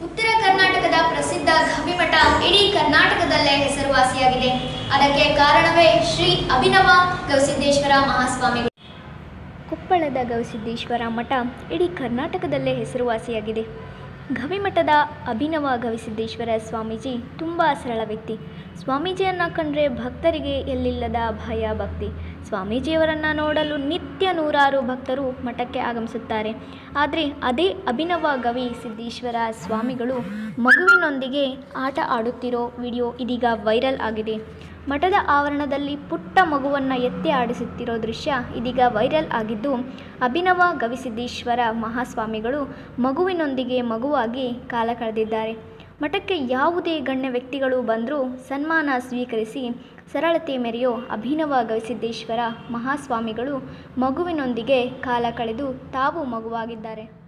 ಉತ್ತರ ಕರ್ನಾಟಕದ ಪ್ರಸಿದ್ಧ ಗವಿಮಠ ಇಡೀ ಕರ್ನಾಟಕದಲ್ಲೇ ಹೆಸರುವಾಸಿಯಾಗಿದೆ ಅದಕ್ಕೆ ಕಾರಣವೇ ಶ್ರೀ ಅಭಿನವ ಗವಿಸಿದ್ದೇಶ್ವರ ಮಹಾಸ್ವಾಮಿಗಳು ಕೊಪ್ಪಳದ ಗವಿಸಿದ್ದೇಶ್ವರ ಮಠ ಇಡೀ ಕರ್ನಾಟಕದಲ್ಲೇ ಹೆಸರುವಾಸಿಯಾಗಿದೆ ಗವಿಮಠದ ಅಭಿನವ ಗವಿಸಿದ್ದೇಶ್ವರ ಸ್ವಾಮೀಜಿ ತುಂಬ ಸರಳ ವ್ಯಕ್ತಿ ಸ್ವಾಮೀಜಿಯನ್ನು ಕಂಡ್ರೆ ಭಕ್ತರಿಗೆ ಎಲ್ಲಿಲ್ಲದ ಭಯ ಭಕ್ತಿ ಸ್ವಾಮೀಜಿಯವರನ್ನು ನೋಡಲು ನಿತ್ಯ ನೂರಾರು ಭಕ್ತರು ಮಠಕ್ಕೆ ಆಗಮಿಸುತ್ತಾರೆ ಆದರೆ ಅದೇ ಅಭಿನವ ಗವಿ ಸಿದ್ದೇಶ್ವರ ಸ್ವಾಮಿಗಳು ಮಗುವಿನೊಂದಿಗೆ ಆಟ ಆಡುತ್ತಿರೋ ವಿಡಿಯೋ ಇದೀಗ ವೈರಲ್ ಆಗಿದೆ ಮಠದ ಆವರಣದಲ್ಲಿ ಪುಟ್ಟ ಮಗುವನ್ನು ಎತ್ತಿ ಆಡಿಸುತ್ತಿರೋ ದೃಶ್ಯ ಇದೀಗ ವೈರಲ್ ಆಗಿದ್ದು ಅಭಿನವ ಗವಿಸಿದ್ದೇಶ್ವರ ಮಹಾಸ್ವಾಮಿಗಳು ಮಗುವಿನೊಂದಿಗೆ ಮಗುವಾಗಿ ಕಾಲ ಕಳೆದಿದ್ದಾರೆ ಮಠಕ್ಕೆ ಯಾವುದೇ ಗಣ್ಯ ವ್ಯಕ್ತಿಗಳು ಬಂದರೂ ಸನ್ಮಾನ ಸ್ವೀಕರಿಸಿ ಸರಳತೆ ಮೆರೆಯೋ ಅಭಿನವ ಗವಿಸಿದ್ದೇಶ್ವರ ಮಹಾಸ್ವಾಮಿಗಳು ಮಗುವಿನೊಂದಿಗೆ ಕಾಲ ಕಳೆದು ತಾವು ಮಗುವಾಗಿದ್ದಾರೆ